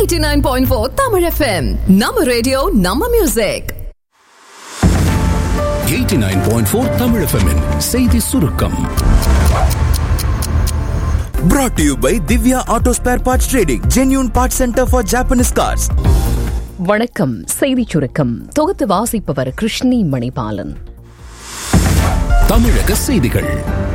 89.4 Tamil FM. நம்ம radio நம்ம music 89.4 Tamil FM -இன் செய்தி சுருக்கம் Brought to you by Divya Auto Spare Parts Trading, genuine parts center for Japanese cars. வணக்கம் செய்திச் சுருக்கம் தொகுத்து வாசிப்பவர் கிருஷ்ணி மணிபாலன் தமிழக செய்திகள்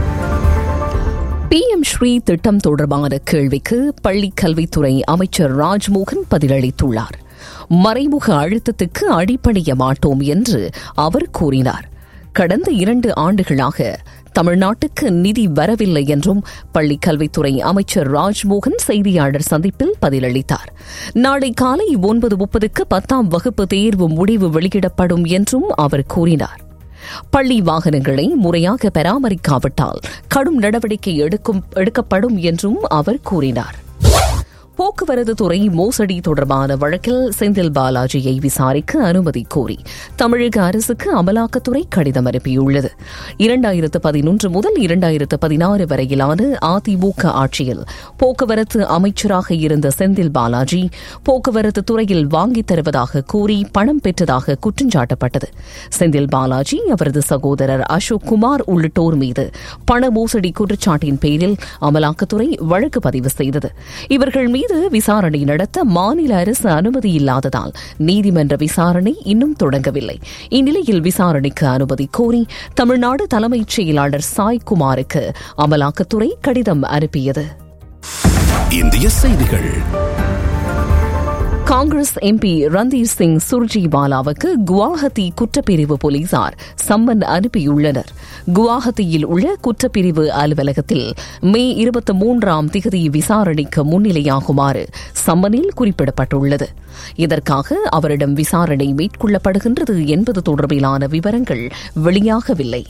பிஎம் ஸ்ரீ திட்டம் தொடர்பான கேள்விக்கு பள்ளிக் கல்வித்துறை அமைச்சர் ராஜ்மோகன் பதிலளித்துள்ளார் மறைமுக அழுத்தத்துக்கு அடிபணிய மாட்டோம் என்று அவர் கூறினார் கடந்த இரண்டு ஆண்டுகளாக தமிழ்நாட்டுக்கு நிதி வரவில்லை என்றும் பள்ளிக் கல்வித்துறை அமைச்சர் ராஜ்மோகன் செய்தியாளர் சந்திப்பில் பதிலளித்தார் நாளை காலை ஒன்பது முப்பதுக்கு பத்தாம் வகுப்பு தேர்வு முடிவு வெளியிடப்படும் என்றும் அவர் கூறினார் பள்ளி வாகனங்களை முறையாக பராமரிக்காவிட்டால் கடும் நடவடிக்கை எடுக்கும் எடுக்கப்படும் என்றும் அவர் கூறினார் போக்குவரத்து துறை மோசடி தொடர்பான வழக்கில் செந்தில் பாலாஜியை விசாரிக்க அனுமதி கோரி தமிழக அரசுக்கு அமலாக்கத்துறை கடிதம் அனுப்பியுள்ளது இரண்டாயிரத்து பதினொன்று முதல் இரண்டாயிரத்து பதினாறு வரையிலான அதிமுக ஆட்சியில் போக்குவரத்து அமைச்சராக இருந்த செந்தில் பாலாஜி போக்குவரத்து துறையில் வாங்கித் தருவதாக கூறி பணம் பெற்றதாக குற்றஞ்சாட்டப்பட்டது செந்தில் பாலாஜி அவரது சகோதரர் அசோக் குமார் உள்ளிட்டோர் மீது பண மோசடி குற்றச்சாட்டின் பேரில் அமலாக்கத்துறை வழக்கு பதிவு செய்தது இவர்கள் மீது விசாரணை நடத்த மாநில அரசு அனுமதி இல்லாததால் நீதிமன்ற விசாரணை இன்னும் தொடங்கவில்லை இந்நிலையில் விசாரணைக்கு அனுமதி கோரி தமிழ்நாடு தலைமைச் செயலாளர் சாய்குமாருக்கு அமலாக்கத்துறை கடிதம் அனுப்பியது இந்திய செய்திகள் காங்கிரஸ் எம்பி ரந்தீர் சிங் சுர்ஜிவாலாவுக்கு குவாஹத்தி குற்றப்பிரிவு போலீசார் சம்மன் அனுப்பியுள்ளனர் குவாஹத்தியில் உள்ள குற்றப்பிரிவு அலுவலகத்தில் மே இருபத்தி மூன்றாம் திகதி விசாரணைக்கு முன்னிலையாகுமாறு சம்மனில் குறிப்பிடப்பட்டுள்ளது இதற்காக அவரிடம் விசாரணை மேற்கொள்ளப்படுகின்றது என்பது தொடர்பிலான விவரங்கள் வெளியாகவில்லை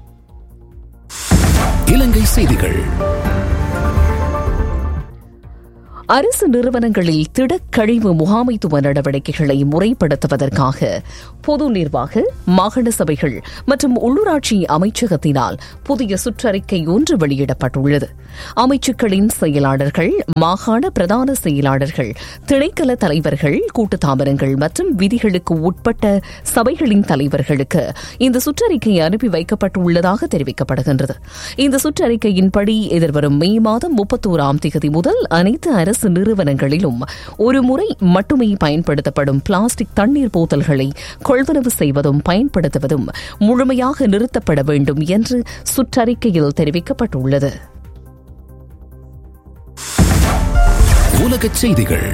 இலங்கை செய்திகள் அரசு நிறுவனங்களில் திடக்கழிவு முகாமைத்துவ நடவடிக்கைகளை முறைப்படுத்துவதற்காக பொது நிர்வாக மாகாண சபைகள் மற்றும் உள்ளூராட்சி அமைச்சகத்தினால் புதிய சுற்றறிக்கை ஒன்று வெளியிடப்பட்டுள்ளது அமைச்சுக்களின் செயலாளர்கள் மாகாண பிரதான செயலாளர்கள் திணைக்கள தலைவர்கள் கூட்டுத்தாபனங்கள் மற்றும் விதிகளுக்கு உட்பட்ட சபைகளின் தலைவர்களுக்கு இந்த சுற்றறிக்கை அனுப்பி வைக்கப்பட்டுள்ளதாக தெரிவிக்கப்படுகின்றது இந்த சுற்றறிக்கையின்படி எதிர்வரும் மே மாதம் முப்பத்தோராம் தேதி முதல் அனைத்து அரசு அரசு நிறுவனங்களிலும் ஒரு முறை மட்டுமே பயன்படுத்தப்படும் பிளாஸ்டிக் தண்ணீர் போத்தல்களை கொள்வனவு செய்வதும் பயன்படுத்துவதும் முழுமையாக நிறுத்தப்பட வேண்டும் என்று சுற்றறிக்கையில் தெரிவிக்கப்பட்டுள்ளது உலகச் செய்திகள்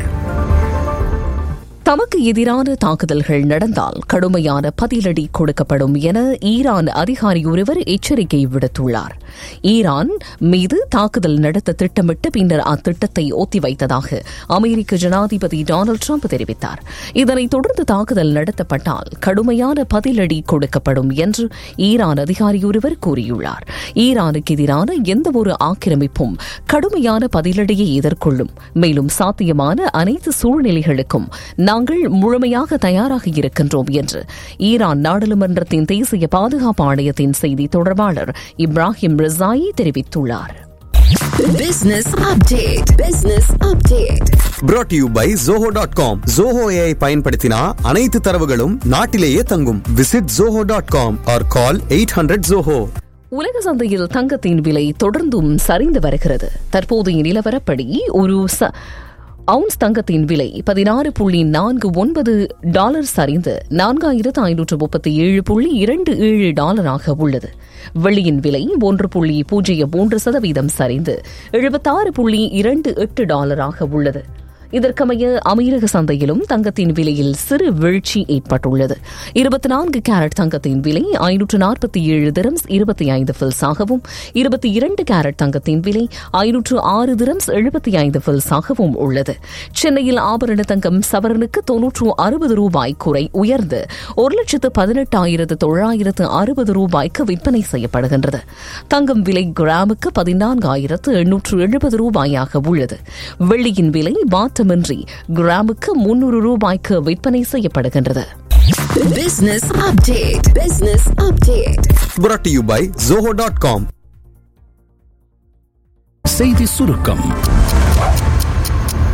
தமக்கு எதிரான தாக்குதல்கள் நடந்தால் கடுமையான பதிலடி கொடுக்கப்படும் என ஈரான் அதிகாரி ஒருவர் எச்சரிக்கை விடுத்துள்ளார் ஈரான் மீது தாக்குதல் நடத்த திட்டமிட்டு பின்னர் அத்திட்டத்தை ஒத்திவைத்ததாக அமெரிக்க ஜனாதிபதி டொனால்டு ட்ரம்ப் தெரிவித்தார் இதனைத் தொடர்ந்து தாக்குதல் நடத்தப்பட்டால் கடுமையான பதிலடி கொடுக்கப்படும் என்று ஈரான் அதிகாரி ஒருவர் கூறியுள்ளார் ஈரானுக்கு எதிரான எந்தவொரு ஆக்கிரமிப்பும் கடுமையான பதிலடியை எதிர்கொள்ளும் மேலும் சாத்தியமான அனைத்து சூழ்நிலைகளுக்கும் நாங்கள் முழுமையாக தயாராக இருக்கின்றோம் என்று ஈரான் நாடாளுமன்றத்தின் தேசிய பாதுகாப்பு ஆணையத்தின் செய்தி தொடர்பாளர் இப்ராஹிம் ரிசாயி தெரிவித்துள்ளார் Business update. Business update. Brought to you by Zoho.com. Zoho AI பயன்படுத்தினா அனைத்து தரவுகளும் நாட்டிலேயே தங்கும். Visit Zoho.com or call 800 Zoho. உலக சந்தையில் தங்கத்தின் விலை தொடர்ந்தும் சரிந்து வருகிறது தற்போதைய நிலவரப்படி ஒரு ச அவுன்ஸ் தங்கத்தின் விலை பதினாறு புள்ளி நான்கு ஒன்பது டாலர் சரிந்து நான்காயிரத்து ஐநூற்று முப்பத்தி ஏழு புள்ளி இரண்டு ஏழு டாலராக உள்ளது வெள்ளியின் விலை ஒன்று புள்ளி பூஜ்ஜியம் மூன்று சதவீதம் சரிந்து எழுபத்தாறு புள்ளி இரண்டு எட்டு டாலராக உள்ளது இதற்கமைய அமீரக சந்தையிலும் தங்கத்தின் விலையில் சிறு வீழ்ச்சி ஏற்பட்டுள்ளது இருபத்தி நான்கு கேரட் தங்கத்தின் விலை ஐநூற்று நாற்பத்தி ஏழு திரம்ஸ் இருபத்தி ஐந்து ஃபில்ஸாகவும் இருபத்தி இரண்டு கேரட் தங்கத்தின் விலை ஐநூற்று ஆறு திரம்ஸ் எழுபத்தி ஐந்து ஃபில்ஸாகவும் உள்ளது சென்னையில் ஆபரண தங்கம் சவரனுக்கு தொன்னூற்று அறுபது ரூபாய் குறை உயர்ந்து ஒரு லட்சத்து பதினெட்டாயிரத்து தொள்ளாயிரத்து அறுபது ரூபாய்க்கு விற்பனை செய்யப்படுகின்றது தங்கம் விலை கிராமுக்கு பதினான்காயிரத்து எண்ணூற்று எழுபது ரூபாயாக உள்ளது வெள்ளியின் விலை மாற்றமின்றி கிராமுக்கு முன்னூறு ரூபாய்க்கு விற்பனை செய்யப்படுகின்றது Business update. Business update. Brought to you by Zoho.com. செய்தி சுருக்கம்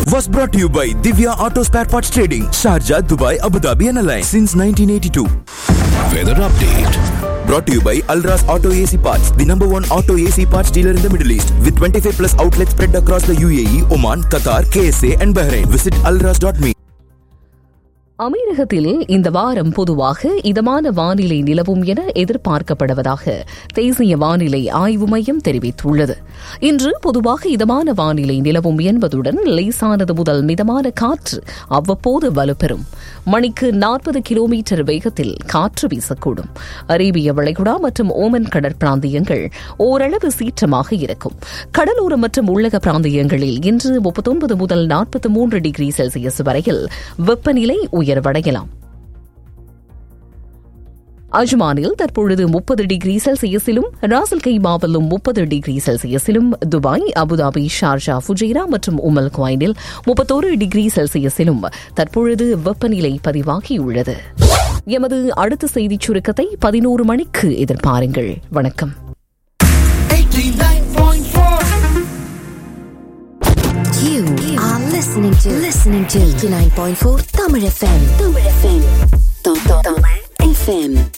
was brought to you by Divya Auto Spare Parts Trading, Sharjah, Dubai, Abu Dhabi and Alliance since 1982. Weather update. Brought to you by Alras Auto AC Parts, the number one auto AC parts dealer in the Middle East, with 25 plus outlets spread across the UAE, Oman, Qatar, KSA, and Bahrain. Visit alras.me. அமீரகத்தில் இந்த வாரம் பொதுவாக இதமான வானிலை நிலவும் என எதிர்பார்க்கப்படுவதாக தேசிய வானிலை ஆய்வு மையம் தெரிவித்துள்ளது இன்று பொதுவாக இதமான வானிலை நிலவும் என்பதுடன் லேசானது முதல் மிதமான காற்று அவ்வப்போது வலுப்பெறும் மணிக்கு நாற்பது கிலோமீட்டர் வேகத்தில் காற்று வீசக்கூடும் அரேபிய வளைகுடா மற்றும் ஓமன் கடற்பிராந்தியங்கள் ஓரளவு சீற்றமாக இருக்கும் கடலோரம் மற்றும் உள்ளக பிராந்தியங்களில் இன்று முப்பத்தொன்பது முதல் நாற்பத்தி மூன்று டிகிரி செல்சியஸ் வரையில் வெப்பநிலை உயர்வடையலாம் அஜ்மானில் தற்பொழுது முப்பது டிகிரி செல்சியஸிலும் ராசல் கைமாவிலும் முப்பது டிகிரி செல்சியஸிலும் துபாய் அபுதாபி ஷார்ஜா ஃபுஜைரா மற்றும் உமல் குவைனில் முப்பத்தோரு டிகிரி செல்சியஸிலும் தற்பொழுது வெப்பநிலை பதிவாகியுள்ளது எமது அடுத்த செய்திச் சுருக்கத்தை பதினோரு மணிக்கு எதிர்பாருங்கள் வணக்கம் You are listening to listening to 89.4 Tamil FM. Tamil FM. Tamil FM.